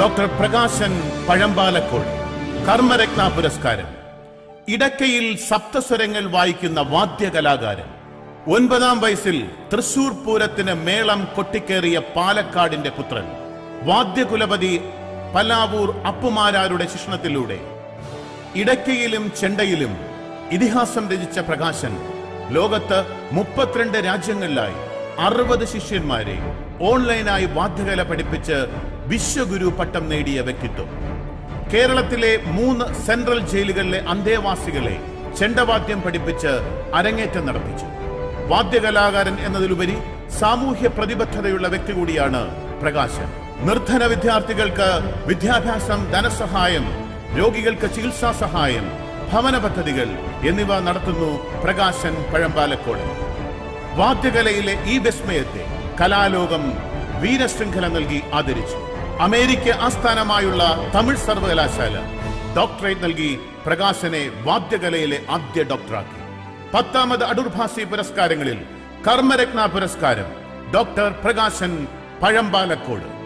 doctor Prakashan Pazhampalakode കർമ്മരത്ന പുരസ്കാരം ഇടക്കയിൽ സപ്തസ്വരങ്ങൾ വായിക്കുന്ന വാദ്യകലാകാരൻ ഒൻപതാം വയസ്സിൽ തൃശൂർ പൂരത്തിന് മേളം കൊട്ടിക്കേറിയ പാലക്കാടിന്റെ പുത്രൻ വാദ്യകുലപതി പലാവൂർ അപ്പുമാരാരുടെ ശിക്ഷണത്തിലൂടെ ഇടയ്ക്കയിലും ചെണ്ടയിലും ഇതിഹാസം രചിച്ച പ്രകാശൻ ലോകത്ത് മുപ്പത്തിരണ്ട് രാജ്യങ്ങളിലായി അറുപത് ശിഷ്യന്മാരെ ഓൺലൈനായി വാദ്യകല പഠിപ്പിച്ച് വിശ്വഗുരു പട്ടം നേടിയ വ്യക്തിത്വം കേരളത്തിലെ മൂന്ന് സെൻട്രൽ ജയിലുകളിലെ അന്തേവാസികളെ ചെണ്ടവാദ്യം പഠിപ്പിച്ച് അരങ്ങേറ്റം നടത്തിച്ചു വാദ്യകലാകാരൻ എന്നതിലുപരി സാമൂഹ്യ പ്രതിബദ്ധതയുള്ള വ്യക്തി കൂടിയാണ് പ്രകാശൻ നിർധന വിദ്യാർത്ഥികൾക്ക് വിദ്യാഭ്യാസം ധനസഹായം രോഗികൾക്ക് ചികിത്സാ സഹായം ഭവന പദ്ധതികൾ എന്നിവ നടത്തുന്നു പ്രകാശൻ പഴമ്പാലക്കോട് വാദ്യകലയിലെ ഈ വിസ്മയത്തെ കലാലോകം വീരശൃംഖല നൽകി ആദരിച്ചു അമേരിക്ക ആസ്ഥാനമായുള്ള തമിഴ് സർവകലാശാല ഡോക്ടറേറ്റ് നൽകി പ്രകാശനെ വാദ്യകലയിലെ ആദ്യ ഡോക്ടറാക്കി പത്താമത് അടൂർഭാസി പുരസ്കാരങ്ങളിൽ കർമ്മരത്ന പുരസ്കാരം ഡോക്ടർ പ്രകാശൻ പഴമ്പാലക്കോട്